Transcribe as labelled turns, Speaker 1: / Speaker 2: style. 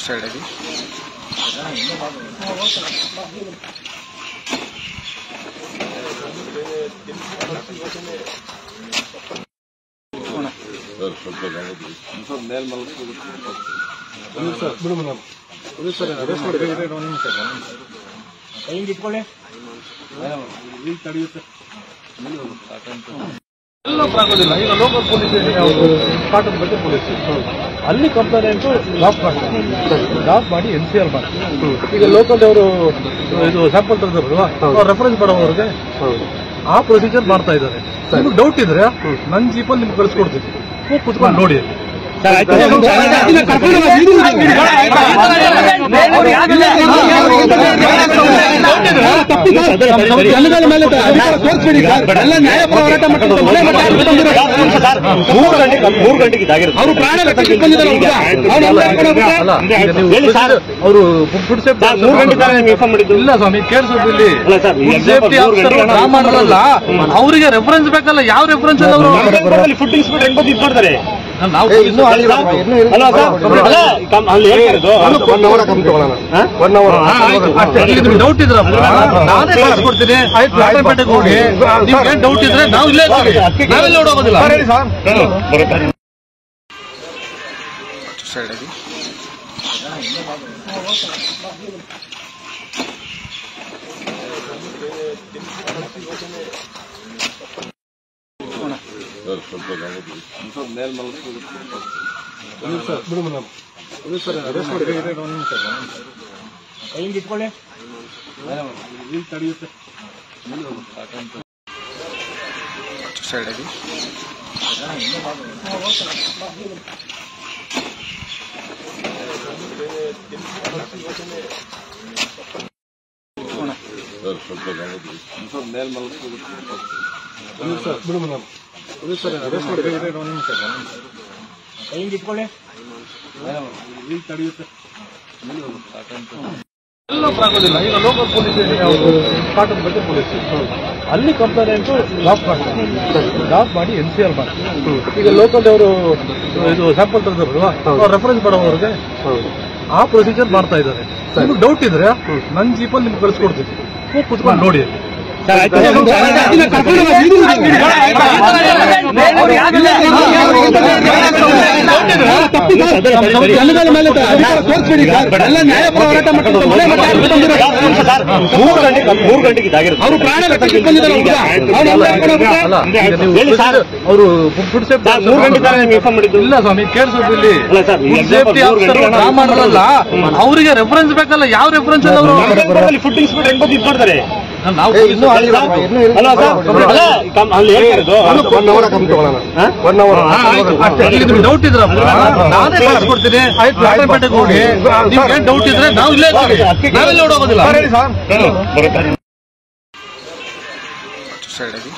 Speaker 1: ಸೈಡಲ್ಲಿ
Speaker 2: ಎಲ್ಲ ಆಗೋದಿಲ್ಲ ಈಗ ಲೋಕಲ್ ಪೊಲೀಸ್ ಯಾವುದು ಕಾಟನ್ ಬಗ್ಗೆ ಪೊಲೀಸ್ ಅಲ್ಲಿ ಕಂಪ್ಲೇಂಟ್ ಡ್ರಾಪ್ ಮಾಡ್ತಾರೆ ಡ್ರಾಪ್ ಮಾಡಿ ಎನ್ ಸಿ ಆರ್ ಮಾಡ್ತಾರೆ ಈಗ ಲೋಕಲ್ ಅವರು ಇದು ಸ್ಯಾಂಪಲ್ ತೆಗೆದ್ರಲ್ವಾ ಅವ್ರು ರೆಫರೆನ್ಸ್ ಮಾಡೋವ್ರಿಗೆ ಆ ಪ್ರೊಸೀಜರ್ ಮಾಡ್ತಾ ಇದ್ದಾರೆ ನಿಮ್ಗೆ ಡೌಟ್ ಇದ್ರೆ ನನ್ನ ಜೀಪಲ್ಲಿ ನಿಮ್ಗೆ ಕಳಿಸ್ಕೊಡ್ತೀನಿ ಹೋಗಿ ಕುತ್ಕೊಂಡು ನೋಡಿ
Speaker 3: ಮೂರು ಗಂಟೆಗೆ ಮೂರು ಗಂಟೆಗೆ ಇದಾಗಿರುತ್ತೆ
Speaker 4: ಅವರು ಪ್ರಾಣ ಲೆಕ್ಕಕ್ಕೆ ಬಂದಿದ್ದಾರೆ ಹುಡುಗ. ಅವ್ನು ಎಲ್ಲ ಕಡೆ ಹೋಗ್ಬಿಟ್ಟು
Speaker 2: ಅಲ್ಲ ಈಗ ನೀವು
Speaker 3: ಹೇಳಿ ಸರ್.
Speaker 2: ಅವರು ಫುಡ್ ಸೇಫ್ಟಿ
Speaker 3: ಸರ್, ಮೂರು ಗಂಟೆ ತಾನೇ ನಿಮ್ಗೆ ಇನ್ಫಾರ್ಮ್ ಮಾಡಿದ್ದು
Speaker 2: ಇಲ್ಲ ಸ್ವಾಮಿ ಕೇಳಿಸೋದು ಇಲ್ಲಿ
Speaker 3: ಅಲ್ಲ ಸರ್, ಈ
Speaker 2: ಫುಡ್ ಸೇಫ್ಟಿ
Speaker 3: ಮೂರು
Speaker 2: ಆಫೀಸರ್
Speaker 3: ಗಂಟೆಗೆ
Speaker 2: ಡ್ರಾ ಮಾಡಿರಲ್ಲ ಅವರಿಗೆ ರೆಫರೆನ್ಸ್ ಬೇಕಲ್ಲ ಯಾವ ರೆಫರೆನ್ಸ್ ಅಲ್ಲ ಅವರು
Speaker 3: ಫುಡ್ ಇನ್ಸ್ಪೆಕ್ಟರ್ ಹೆಂಗ್ ಬಂದು ಇದು ಮಾಡ್ತಾರೆ
Speaker 2: ನಾವು
Speaker 3: ಅಲ್ಲ ಸರ್ ಅಲ್ಲ ಕಮ್- ಅಲ್ಲಿ ಹೇಳ್ತಿರೋದು ಹಾ?
Speaker 2: ಅಷ್ಟೇ ಇಲ್ಲಿ ನಿಮ್ಗೆ ಡೌಟ್ ಇದ್ರ ನಾನೇ ಕಳಿಸ್ಕೊಡ್ತೀನಿ ಪೇಟೆಗೆ ಹೋಗಿ ನಿಮ್ಗೆ ಏನ್ ಡೌಟ್ ಇದ್ರೆ ನಾವು ಇಲ್ಲೇ ಇರ್ತೀವಿ ನಾವೆಲ್ಲ ಓಡೋಗೋದಿಲ್ಲ
Speaker 3: ಬರುತ್ತೆ
Speaker 1: ಸೈಡಲ್ಲಿ ಸೈಡಲ್ಲಿ
Speaker 2: ಎಲ್ಲ ಆಗೋದಿಲ್ಲ ಈಗ ಲೋಕಲ್ ಪೊಲೀಸ್ ಯಾವುದು ಕಾಟನ್ ಬಗ್ಗೆ ಪೊಲೀಸ್ ಅಲ್ಲಿ ಕಂಪ್ಲೇಂಟ್ ಡ್ರಾಪ್ ಮಾಡ್ತಾರೆ ಡ್ರಾಪ್ ಮಾಡಿ ಎನ್ ಸಿ ಆರ್ ಮಾಡ್ತಾರೆ ಈಗ ಲೋಕಲ್ ಅವರು ಇದು ಸ್ಯಾಂಪಲ್ ತೆಗೆದ್ರಲ್ವಾ ಅವ್ರು ರೆಫರೆನ್ಸ್ ಮಾಡೋವ್ರಿಗೆ ಆ ಪ್ರೊಸೀಜರ್ ಮಾಡ್ತಾ ಇದ್ದಾರೆ ನಿಮ್ಗೆ ಡೌಟ್ ಇದ್ರೆ ನನ್ನ ಜೀಪಲ್ಲಿ ನಿಮ್ಗೆ ಕಳಿಸ್ಕೊಡ್ತೀನಿ ಹೋಗಿ ಕುತ್ಕೊಂಡು ನೋಡಿ
Speaker 4: ಅದನ್ನ ಕರ್ಕೊಂಡು ಹೋಗಿ ಇದು ಮಾಡಿ. ಜನಗಳ ಮೇಲೆ ಅಧಿಕಾರ ತೋರಿಸ್ಬೇಡಿ ಸರ್. ಎಲ್ಲ ನ್ಯಾಯಪರ ಹೋರಾಟ ಮಾಡ್ಕೊಂಡು ಮನೆ ಮಠ ಹಿಡ್ಕೊಂಡು ಬಂದಿರೋ
Speaker 3: ಸರ್, ಮೂರು ಗಂಟೆಗೆ ಮೂರು ಗಂಟೆಗೆ ಇದಾಗಿರುತ್ತೆ
Speaker 4: ಅವರು ಪ್ರಾಣ ಲೆಕ್ಕಕ್ಕೆ ಬಂದಿದ್ದಾರೆ ಹುಡುಗ. ಅವ್ನು ಎಲ್ಲ ಕಡೆ ಹೋಗ್ಬಿಟ್ಟು
Speaker 2: ಅಲ್ಲ ಈಗ ನೀವು
Speaker 3: ಹೇಳಿ ಸರ್.
Speaker 2: ಅವರು ಫುಡ್ ಸೇಫ್ಟಿ
Speaker 3: ಸರ್, ಮೂರು ಗಂಟೆ ತಾನೇ ನಿಮ್ಗೆ ಇನ್ಫಾರ್ಮ್ ಮಾಡಿದ್ದು
Speaker 2: ಇಲ್ಲ ಸ್ವಾಮಿ ಕೇಳಿಸೋದು ಇಲ್ಲಿ
Speaker 3: ಅಲ್ಲ ಸರ್, ಈ
Speaker 2: ಫುಡ್ ಸೇಫ್ಟಿ
Speaker 3: ಮೂರು
Speaker 2: ಆಫೀಸರ್
Speaker 3: ಗಂಟೆಗೆ
Speaker 2: ಡ್ರಾ ಮಾಡಿರಲ್ಲ ಅವರಿಗೆ ರೆಫರೆನ್ಸ್ ಬೇಕಲ್ಲ ಯಾವ ರೆಫರೆನ್ಸ್ ಅಲ್ಲ ಅವರು
Speaker 3: ಫುಡ್ ಇನ್ಸ್ಪೆಕ್ಟರ್ ಹೆಂಗ್ ಬಂದು ಇದು ಮಾಡ್ತಾರೆ
Speaker 2: ನಾವು
Speaker 3: ಅಲ್ಲ ಸರ್ ಅಲ್ಲ ಕಮ್- ಅಲ್ಲಿ ಹೇಳ್ತಿರೋದು ಹಾ?
Speaker 2: ಅಷ್ಟೇ ಇಲ್ಲಿ ನಿಮ್ಗೆ ಡೌಟ್ ಇದ್ರ ನಾನೇ ಕಳಿಸ್ಕೊಡ್ತೀನಿ ಪೇಟೆಗೆ ಹೋಗಿ ನಿಮ್ಗೆ ಏನ್ ಡೌಟ್ ಇದ್ರೆ ನಾವು ಇಲ್ಲೇ ಇರ್ತೀವಿ ನಾವೆಲ್ಲ ಓಡೋಗೋದಿಲ್ಲ
Speaker 3: ಬರುತ್ತೆ
Speaker 1: ಸೈಡಲ್ಲಿ